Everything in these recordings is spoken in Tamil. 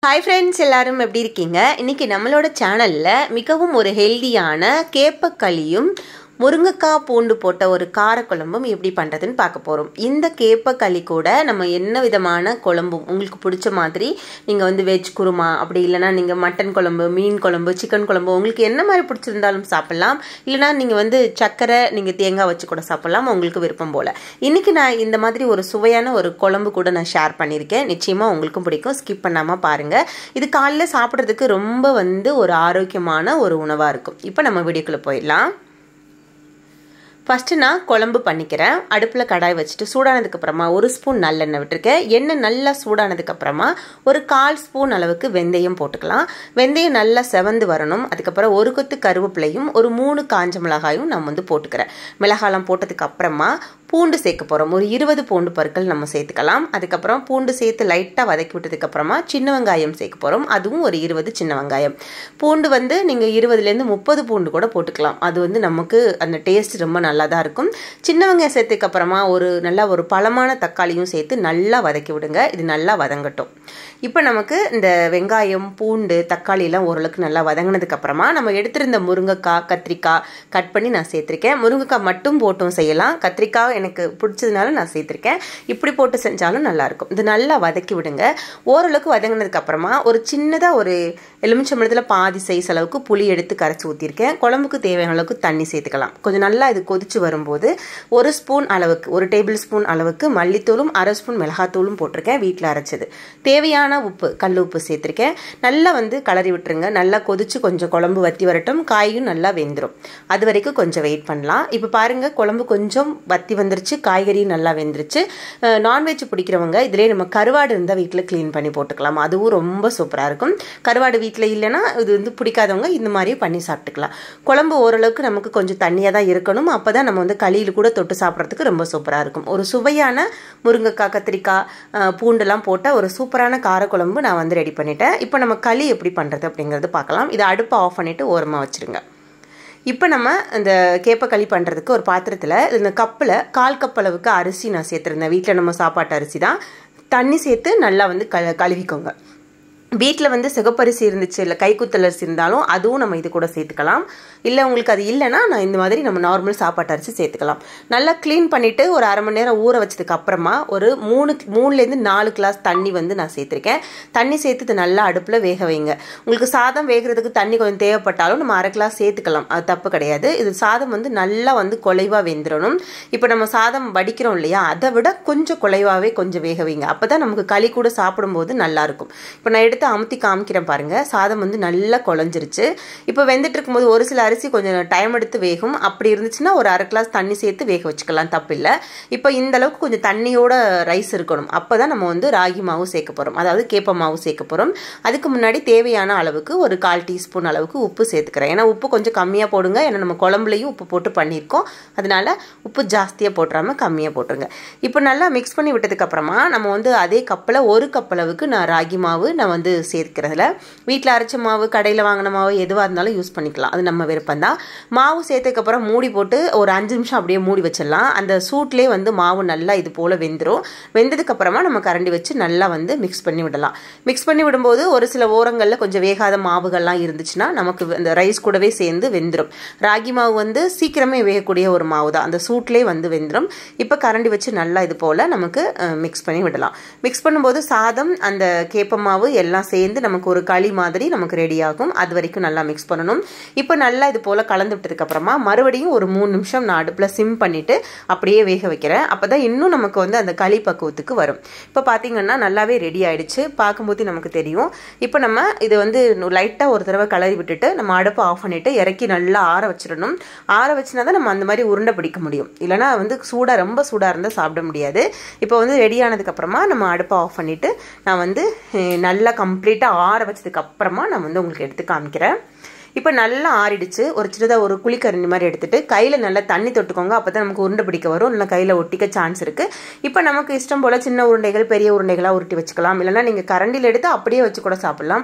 ஹாய் ஃப்ரெண்ட்ஸ் எல்லாரும் எப்படி இருக்கீங்க இன்னைக்கு நம்மளோட சேனலில் மிகவும் ஒரு ஹெல்தியான கேப்பக்களியும் முருங்கைக்காய் பூண்டு போட்ட ஒரு காரக்குழம்பும் எப்படி பண்ணுறதுன்னு பார்க்க போகிறோம் இந்த கேப்பக்களி கூட நம்ம என்ன விதமான குழம்பும் உங்களுக்கு பிடிச்ச மாதிரி நீங்கள் வந்து வெஜ் குருமா அப்படி இல்லைனா நீங்கள் மட்டன் குழம்பு மீன் குழம்பு சிக்கன் குழம்பு உங்களுக்கு என்ன மாதிரி பிடிச்சிருந்தாலும் சாப்பிட்லாம் இல்லைனா நீங்கள் வந்து சர்க்கரை நீங்கள் தேங்காய் வச்சு கூட சாப்பிட்லாம் உங்களுக்கு விருப்பம் போல் இன்றைக்கி நான் இந்த மாதிரி ஒரு சுவையான ஒரு குழம்பு கூட நான் ஷேர் பண்ணியிருக்கேன் நிச்சயமாக உங்களுக்கும் பிடிக்கும் ஸ்கிப் பண்ணாமல் பாருங்கள் இது காலையில் சாப்பிட்றதுக்கு ரொம்ப வந்து ஒரு ஆரோக்கியமான ஒரு உணவாக இருக்கும் இப்போ நம்ம வீடியோக்குள்ளே போயிடலாம் ஃபஸ்ட்டு நான் குழம்பு பண்ணிக்கிறேன் அடுப்பில் கடாய் வச்சுட்டு சூடானதுக்கப்புறமா ஒரு ஸ்பூன் நல்லெண்ணெய் விட்டுருக்கேன் எண்ணெய் நல்லா சூடானதுக்கப்புறமா ஒரு கால் ஸ்பூன் அளவுக்கு வெந்தயம் போட்டுக்கலாம் வெந்தயம் நல்லா செவந்து வரணும் அதுக்கப்புறம் ஒரு கொத்து கருவேப்பிலையும் ஒரு மூணு காஞ்ச மிளகாயும் நான் வந்து போட்டுக்கிறேன் மிளகாலாம் போட்டதுக்கு அப்புறமா பூண்டு சேர்க்க போகிறோம் ஒரு இருபது பூண்டு பற்கள் நம்ம சேர்த்துக்கலாம் அதுக்கப்புறம் பூண்டு சேர்த்து லைட்டாக வதக்கி விட்டதுக்கப்புறமா சின்ன வெங்காயம் சேர்க்க போகிறோம் அதுவும் ஒரு இருபது சின்ன வெங்காயம் பூண்டு வந்து நீங்கள் இருபதுலேருந்து முப்பது பூண்டு கூட போட்டுக்கலாம் அது வந்து நமக்கு அந்த டேஸ்ட் ரொம்ப நல்லா தான் இருக்கும் சின்ன வெங்காயம் சேர்த்துக்கப்புறமா ஒரு நல்லா ஒரு பழமான தக்காளியும் சேர்த்து நல்லா வதக்கி விடுங்க இது நல்லா வதங்கட்டும் இப்போ நமக்கு இந்த வெங்காயம் பூண்டு தக்காளி எல்லாம் ஓரளவுக்கு நல்லா வதங்கினதுக்கப்புறமா நம்ம எடுத்திருந்த முருங்கைக்காய் கத்திரிக்காய் கட் பண்ணி நான் சேர்த்துருக்கேன் முருங்கைக்காய் மட்டும் போட்டும் செய்யலாம் கத்திரிக்காய் எனக்கு பிடிச்சதுனால நான் சேர்த்துருக்கேன் இப்படி போட்டு செஞ்சாலும் நல்லாயிருக்கும் இது நல்லா வதக்கி விடுங்க ஓரளவுக்கு வதங்கினதுக்கப்புறமா ஒரு சின்னதாக ஒரு எலுமிச்சம்பழத்தில் பாதி சைஸ் அளவுக்கு புளி எடுத்து கரைச்சி ஊற்றிருக்கேன் குழம்புக்கு தேவையான அளவுக்கு தண்ணி சேர்த்துக்கலாம் கொஞ்சம் நல்லா இது கொதிச்சு வரும்போது ஒரு ஸ்பூன் அளவுக்கு ஒரு டேபிள் ஸ்பூன் அளவுக்கு மல்லித்தூளும் அரை ஸ்பூன் மிளகாத்தூளும் போட்டிருக்கேன் வீட்டில் அரைச்சது தேவையான உப்பு கல் உப்பு சேர்த்துருக்கேன் நல்லா வந்து கலரி விட்டுருங்க நல்லா கொதிச்சு கொஞ்சம் குழம்பு வத்தி வரட்டும் காயும் நல்லா வெந்துடும் அது வரைக்கும் கொஞ்சம் வெயிட் பண்ணலாம் இப்போ பாருங்கள் குழம்பு கொஞ்சம் வத்தி வந்துருச்சு காய்கறியும் நல்லா வெந்துருச்சு நான்வெஜ் பிடிக்கிறவங்க இதிலே நம்ம கருவாடு இருந்தால் வீட்டில் க்ளீன் பண்ணி போட்டுக்கலாம் அதுவும் ரொம்ப சூப்பராக இருக்கும் கருவாடு வீட்டில் இல்லைன்னா இது வந்து பிடிக்காதவங்க இந்த மாதிரியே பண்ணி சாப்பிட்டுக்கலாம் குழம்பு ஓரளவுக்கு நமக்கு கொஞ்சம் தண்ணியாக தான் இருக்கணும் அப்போ தான் நம்ம வந்து களியில் கூட தொட்டு சாப்பிட்றதுக்கு ரொம்ப சூப்பராக இருக்கும் ஒரு சுவையான முருங்கைக்காய் கத்திரிக்காய் பூண்டெல்லாம் போட்ட ஒரு சூப்பரான காரக்குழம்பு நான் வந்து ரெடி பண்ணிட்டேன் இப்போ நம்ம களி எப்படி பண்ணுறது அப்படிங்கிறது பார்க்கலாம் இதை அடுப்பை ஆஃப் பண்ணிவிட்டு ஓரமாக வச்சுருங்க இப்போ நம்ம இந்த கேப்பக்களி பண்ணுறதுக்கு ஒரு பாத்திரத்தில் இந்த கப்பில் கால் கப் அளவுக்கு அரிசி நான் சேர்த்துருந்தேன் வீட்டில் நம்ம சாப்பாட்டு அரிசி தான் தண்ணி சேர்த்து நல்லா வந்து க கழுவிக்கோங்க வீட்டில் வந்து சிகப்பரிசி இருந்துச்சு இல்லை கைக்குத்தல் அரிசி இருந்தாலும் அதுவும் நம்ம இது கூட சேர்த்துக்கலாம் இல்லை உங்களுக்கு அது இல்லைன்னா நான் இந்த மாதிரி நம்ம நார்மல் சாப்பாட்டு அரிசி சேர்த்துக்கலாம் நல்லா க்ளீன் பண்ணிவிட்டு ஒரு அரை மணி நேரம் ஊற வச்சதுக்கு அப்புறமா ஒரு மூணு மூணுலேருந்து நாலு கிளாஸ் தண்ணி வந்து நான் சேர்த்துருக்கேன் தண்ணி சேர்த்து இது நல்லா அடுப்பில் வேக வைங்க உங்களுக்கு சாதம் வேகிறதுக்கு தண்ணி கொஞ்சம் தேவைப்பட்டாலும் நம்ம அரை கிளாஸ் சேர்த்துக்கலாம் அது தப்பு கிடையாது இது சாதம் வந்து நல்லா வந்து குலைவாக வெந்துடணும் இப்போ நம்ம சாதம் வடிக்கிறோம் இல்லையா அதை விட கொஞ்சம் குலைவாகவே கொஞ்சம் வேக வைங்க அப்போ தான் நமக்கு களி கூட சாப்பிடும்போது நல்லாயிருக்கும் இப்போ நான் எடுத்து அமுத்தி காமிக்கிறேன் பாருங்கள் சாதம் வந்து நல்லா குழஞ்சிருச்சு இப்போ வெந்துட்டு இருக்கும்போது ஒரு சில அரிசி கொஞ்சம் டைம் எடுத்து வேகும் அப்படி இருந்துச்சுன்னா ஒரு அரை கிளாஸ் தண்ணி சேர்த்து வேக வச்சுக்கலாம் தப்பில்லை இப்போ இந்த அளவுக்கு கொஞ்சம் தண்ணியோட ரைஸ் இருக்கணும் அப்போ தான் நம்ம வந்து ராகி மாவு சேர்க்க போகிறோம் அதாவது கேப்ப மாவு சேர்க்க போகிறோம் அதுக்கு முன்னாடி தேவையான அளவுக்கு ஒரு கால் டீஸ்பூன் அளவுக்கு உப்பு சேர்த்துக்கிறேன் ஏன்னா உப்பு கொஞ்சம் கம்மியாக போடுங்க ஏன்னா நம்ம குழம்புலையும் உப்பு போட்டு பண்ணியிருக்கோம் அதனால உப்பு ஜாஸ்தியாக போட்டுறாமல் கம்மியாக போட்டுருங்க இப்போ நல்லா மிக்ஸ் பண்ணி விட்டதுக்கப்புறமா நம்ம வந்து அதே கப்பில் ஒரு கப் அளவுக்கு நான் ராகி மாவு நான் வந்து சேர்க்கிறதுல வீட்டில் அரைச்ச மாவு கடையில் வாங்கின மாவு எதுவாக இருந்தாலும் யூஸ் பண்ணிக்கலாம் அது நம்ம விருப்பம் தான் மாவு சேர்த்ததுக்கப்புறம் மூடி போட்டு ஒரு அஞ்சு நிமிஷம் அப்படியே மூடி வச்சிடலாம் அந்த சூட்லேயே வந்து மாவு நல்லா இது போல் வெந்துடும் வெந்ததுக்கப்புறமா நம்ம கரண்டி வச்சு நல்லா வந்து மிக்ஸ் பண்ணி விடலாம் மிக்ஸ் பண்ணி விடும்போது ஒரு சில ஓரங்களில் கொஞ்சம் வேகாத மாவுகள்லாம் இருந்துச்சுன்னா நமக்கு அந்த ரைஸ் கூடவே சேர்ந்து வெந்துடும் ராகி மாவு வந்து சீக்கிரமே வேகக்கூடிய ஒரு மாவு தான் அந்த சூட்லேயே வந்து வெந்துடும் இப்போ கரண்டி வச்சு நல்லா இது போல் நமக்கு மிக்ஸ் பண்ணி விடலாம் மிக்ஸ் பண்ணும்போது சாதம் அந்த கேப்ப மாவு எல்லாம் சேர்ந்து நமக்கு ஒரு களி மாதிரி நமக்கு ரெடி ஆகும் அது வரைக்கும் நல்லா மிக்ஸ் பண்ணணும் இப்போ நல்லா இது போல் கலந்து விட்டதுக்கப்புறமா மறுபடியும் ஒரு மூணு நிமிஷம் நான் அடுப்பில் சிம் பண்ணிவிட்டு அப்படியே வேக வைக்கிறேன் அப்போ தான் இன்னும் நமக்கு வந்து அந்த களி பக்குவத்துக்கு வரும் இப்போ பார்த்தீங்கன்னா நல்லாவே ரெடி ஆயிடுச்சு பார்க்கும்போது நமக்கு தெரியும் இப்போ நம்ம இது வந்து லைட்டாக ஒரு தடவை கலரி விட்டுட்டு நம்ம அடுப்பை ஆஃப் பண்ணிவிட்டு இறக்கி நல்லா ஆற வச்சிடணும் ஆற வச்சுனா தான் நம்ம அந்த மாதிரி உருண்டை பிடிக்க முடியும் இல்லைனா வந்து சூடாக ரொம்ப சூடாக இருந்தால் சாப்பிட முடியாது இப்போ வந்து ரெடி ஆனதுக்கப்புறமா நம்ம அடுப்பை ஆஃப் பண்ணிவிட்டு நான் வந்து நல்லா கம்ப்ளீட்டாக ஆற வச்சதுக்கு அப்புறமா நான் வந்து உங்களுக்கு எடுத்து காமிக்கிறேன் இப்போ நல்லா ஆறிடுச்சு ஒரு சின்னதாக ஒரு குழிக்கரண்டி மாதிரி எடுத்துட்டு கையில் நல்லா தண்ணி தொட்டுக்கோங்க அப்போ தான் நமக்கு உருண்டை பிடிக்க வரும் இல்லை கையில் ஒட்டிக்க சான்ஸ் இருக்குது இப்போ நமக்கு இஷ்டம் போல் சின்ன உருண்டைகள் பெரிய உருண்டைகளாக உருட்டி வச்சுக்கலாம் இல்லைனா நீங்கள் கரண்டியில் எடுத்து அப்படியே வச்சு கூட சாப்பிட்லாம்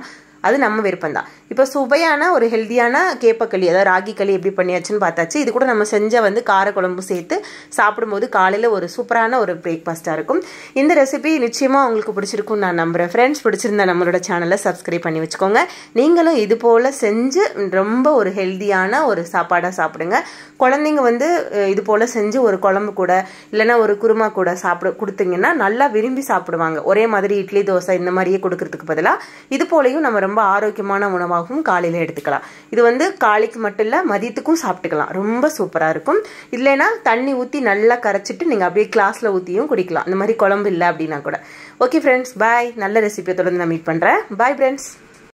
அது நம்ம விருப்பம் தான் இப்போ சுவையான ஒரு ஹெல்த்தியான கேப்பக்களி அதாவது ராகி களி எப்படி பண்ணியாச்சுன்னு பார்த்தாச்சு இது கூட நம்ம செஞ்ச வந்து காரக்குழம்பு சேர்த்து சாப்பிடும்போது காலையில் ஒரு சூப்பரான ஒரு பிரேக்ஃபாஸ்ட்டாக இருக்கும் இந்த ரெசிபி நிச்சயமாக உங்களுக்கு பிடிச்சிருக்கும் நான் நம்புகிறேன் ஃப்ரெண்ட்ஸ் பிடிச்சிருந்தா நம்மளோட சேனலை சப்ஸ்கிரைப் பண்ணி வச்சுக்கோங்க நீங்களும் இது போல் செஞ்சு ரொம்ப ஒரு ஹெல்த்தியான ஒரு சாப்பாடாக சாப்பிடுங்க குழந்தைங்க வந்து இது போல் செஞ்சு ஒரு குழம்பு கூட இல்லைன்னா ஒரு குருமா கூட சாப்பிட கொடுத்தீங்கன்னா நல்லா விரும்பி சாப்பிடுவாங்க ஒரே மாதிரி இட்லி தோசை இந்த மாதிரியே கொடுக்கறதுக்கு பதிலாக இது போலையும் நம்ம ரொம்ப ஆரோக்கியமான உணவாகவும் காலையில் எடுத்துக்கலாம் இது வந்து காலைக்கு மட்டும் இல்லை மதியத்துக்கும் சாப்பிட்டுக்கலாம் ரொம்ப சூப்பராக இருக்கும் இல்லைன்னா தண்ணி ஊற்றி நல்லா கரைச்சிட்டு நீங்கள் அப்படியே கிளாஸில் ஊற்றியும் குடிக்கலாம் இந்த மாதிரி குழம்பு இல்லை அப்படின்னா கூட ஓகே ஃப்ரெண்ட்ஸ் பாய் நல்ல ரெசிபியை தொடர்ந்து நான் மீட் பண்ணுறேன் பாய் ஃப்ரெண்ட்ஸ்